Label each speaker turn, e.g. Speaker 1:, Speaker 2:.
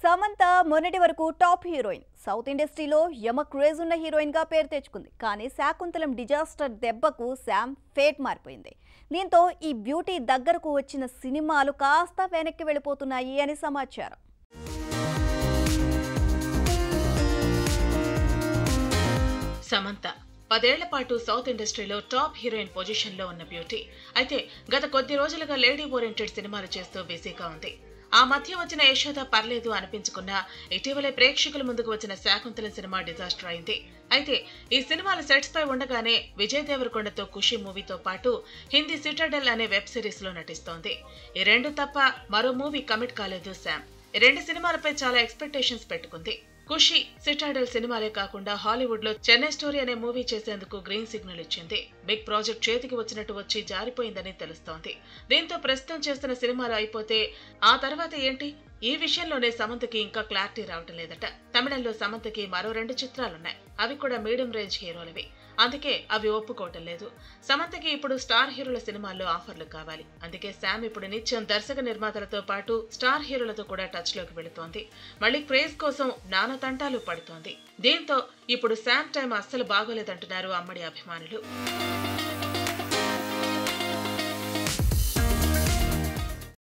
Speaker 1: సమంత మొన్నటి వరకు top heroine south ఇండస్ట్రీలో యమ క్రేజ్ ఉన్న హీరోయిన్ గా పేరు తెచ్చుకుంది కానీ శాకుంతలం డిజాస్టర్ దెబ్బకు శామ్ ఫేట్ మారిపోయింది దీంతో ఈ బ్యూటీ దగ్గరకు వచ్చిన సినిమాలు కాస్త వెనక్కి వెళ్ళిపోతున్నాయి అని సమాచారం
Speaker 2: సమంత పదేళ్ల పాటు సౌత్ ఇండస్ట్రీలో టాప్ హీరోయిన్ పొజిషన్ లో ఉన్న బ్యూటీ అయితే గత కొద్ది రోజులుగా లేడీ ఓరియంటెడ్ సినిమాలు చేస్తూ బిజీగా ఉంది ఆ మధ్య వచ్చిన యశోద పర్లేదు అనిపించుకున్న ఇటీవలే ప్రేక్షకుల ముందుకు వచ్చిన శాకుంతలం సినిమా డిజాస్టర్ అయింది అయితే ఈ సినిమాల సెట్స్ పై ఉండగానే విజయ్ దేవరకొండతో ఖుషి మూవీతో పాటు హిందీ సిటాడెల్ అనే వెబ్ సిరీస్ లో నటిస్తోంది ఈ రెండు తప్ప మరో మూవీ కమిట్ కాలేదు శామ్ ఈ రెండు సినిమాలపై చాలా ఎక్స్పెక్టేషన్స్ పెట్టుకుంది ఖుషి సిటాడెల్ సినిమాలే కాకుండా హాలీవుడ్ లో చెన్నై స్టోరీ అనే మూవీ చేసేందుకు గ్రీన్ సిగ్నల్ ఇచ్చింది బిగ్ ప్రాజెక్ట్ చేతికి వచ్చినట్టు వచ్చి జారిపోయిందని తెలుస్తోంది దీంతో ప్రస్తుతం చేస్తున్న సినిమాలు అయిపోతే ఆ తర్వాత ఏంటి ఈ విషయంలోనే సమంతకి ఇంకా క్లారిటీ రావటం లేదట తమిళంలో సమంతకి మరో రెండు చిత్రాలున్నాయి అవి కూడా మీడియం రేంజ్ హీరోలవి అందుకే అవి ఒప్పుకోవటం లేదు సమంతకి ఇప్పుడు స్టార్ హీరోల సినిమాల్లో ఆఫర్లు కావాలి అందుకే శామ్ ఇప్పుడు నిత్యం దర్శక నిర్మాతలతో పాటు స్టార్ హీరోలతో కూడా టచ్ లోకి వెళుతోంది మళ్ళీ క్రేజ్ కోసం నానా తంటాలు పడుతోంది దీంతో ఇప్పుడు శామ్ టైం అస్సలు బాగోలేదంటున్నారు అమ్మడి అభిమానులు